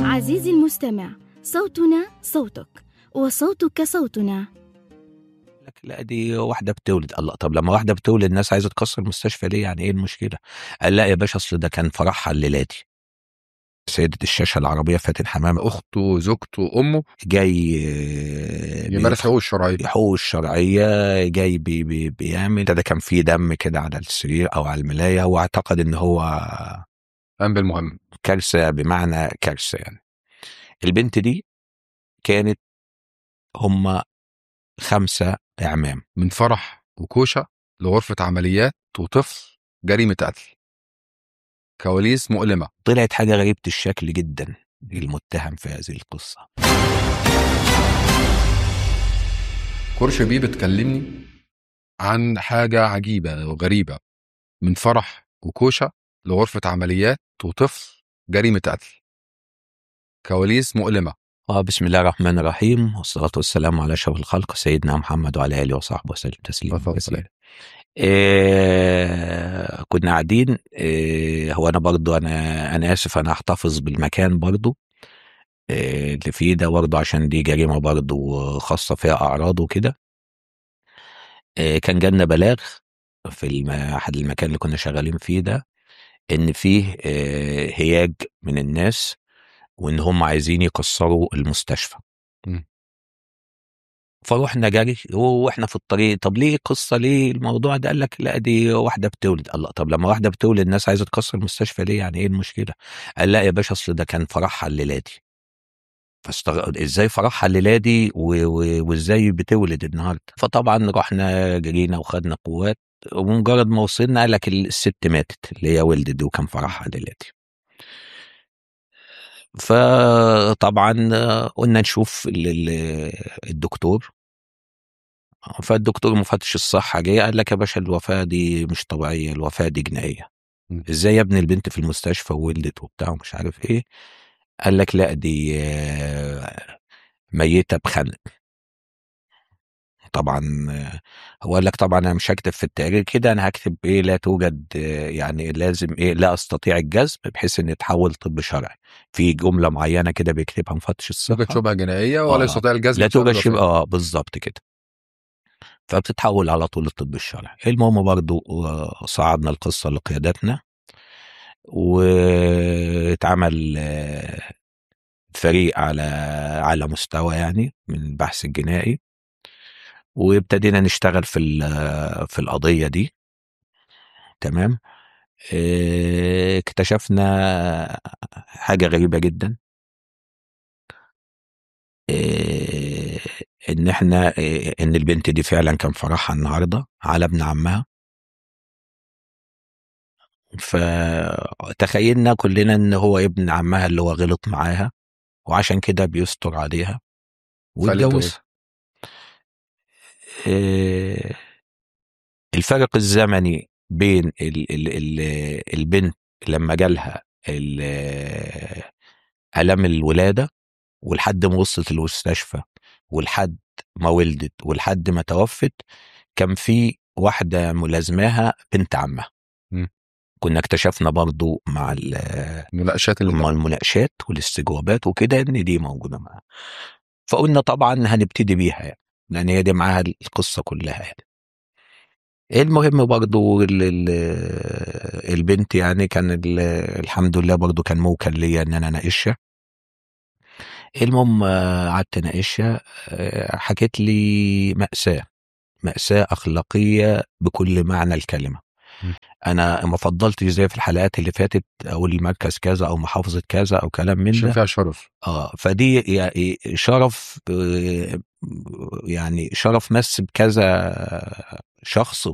عزيزي المستمع صوتنا صوتك وصوتك صوتنا لك لا دي واحده بتولد الله طب لما واحده بتولد الناس عايزه تكسر المستشفى ليه يعني ايه المشكله قال لا يا باشا اصل ده كان فرحها الليله دي سيدة الشاشة العربية فاتن حمامة اخته زوجته امه جاي آه، يمارس حقوقه الشرعيه حقوق الشرعية جاي بي بي بيعمل ده كان فيه دم كده على السرير أو على الملاية واعتقد إن هو قام بالمهم كارثة بمعنى كارثة يعني البنت دي كانت هم خمسة إعمام من فرح وكوشه لغرفه عمليات وطفل جريمه قتل كواليس مؤلمه طلعت حاجة غريبة الشكل جدا المتهم في هذه القصة كرشه بيه بتكلمني عن حاجه عجيبه وغريبه من فرح وكوشه لغرفه عمليات وطفل جريمه قتل كواليس مؤلمه آه بسم الله الرحمن الرحيم والصلاة والسلام على أشرف الخلق سيدنا محمد وعلى آله وصحبه وسلم تسليما تفضل. كثيرا إيه كنا قاعدين إيه هو أنا برضو أنا أنا آسف أنا هحتفظ بالمكان برضو إيه اللي فيه ده برضو عشان دي جريمة برضو خاصة فيها أعراض وكده إيه كان جالنا بلاغ في الم- أحد المكان اللي كنا شغالين فيه ده إن فيه إيه هياج من الناس وإن هم عايزين يكسروا المستشفى مم. فروحنا جري واحنا في الطريق طب ليه قصه ليه الموضوع ده قال لك لا دي واحده بتولد الله طب لما واحده بتولد الناس عايزه تكسر المستشفى ليه يعني ايه المشكله قال لا يا باشا اصل ده كان فرحها الليله دي فاستغرب ازاي فرحها الليله دي و- و- وازاي بتولد النهارده فطبعا رحنا جرينا وخدنا قوات ومجرد ما وصلنا قال لك الست ماتت اللي هي ولدت دي وكان فرحها الليله دي فطبعا قلنا نشوف ال- ال- الدكتور فالدكتور مفتش الصحة جه قال لك يا باشا الوفاة دي مش طبيعية الوفاة دي جنائية مم. ازاي يا ابني البنت في المستشفى وولدت وبتاع ومش عارف ايه قال لك لا دي آه، ميتة بخنق طبعا آه، هو قال لك طبعا انا مش هكتب في التقرير كده انا هكتب ايه لا توجد آه، يعني لازم ايه لا استطيع الجزم بحيث ان يتحول طب شرعي في جمله معينه كده بيكتبها مفتش الصحه توجد شبهه جنائيه ولا آه. يستطيع الجزم لا بسبب توجد شبه الوفاة. اه بالظبط كده فبتتحول على طول للطب الشرعي المهم برضو آه، صعدنا القصة لقيادتنا واتعمل آه، فريق على على مستوى يعني من البحث الجنائي وابتدينا نشتغل في ال- في القضية دي تمام آه، اكتشفنا حاجة غريبة جدا آه، ان احنا آه، ان البنت دي فعلا كان فرحها النهارده على ابن عمها فتخيلنا كلنا ان هو ابن عمها اللي هو غلط معاها وعشان كده بيستر عليها فقالت واتجوزها آه، الفرق الزمني بين ال ال ال البنت لما جالها ال- ألم الولادة ولحد ما وصلت المستشفى ولحد ما ولدت ولحد ما توفت كان في واحدة ملازماها بنت عمها مم. كنا اكتشفنا برضو مع ال- المناقشات اللي مع المناقشات والاستجوابات وكده ان دي موجوده معاها فقلنا طبعا هنبتدي بيها يعني لان هي دي معاها القصه كلها يعني المهم برضو ال- ال- البنت يعني كان ال- الحمد لله برضو كان موكل ليا ان انا اناقشها المهم آه، قعدت اناقشها آه، حكت لي مأساة مأساة أخلاقية بكل معنى الكلمة م. أنا ما فضلتش زي في الحلقات اللي فاتت أقول المركز كذا أو محافظة كذا أو كلام من عشان ده فيها شرف اه فدي يعني شرف آه، يعني شرف مس بكذا شخص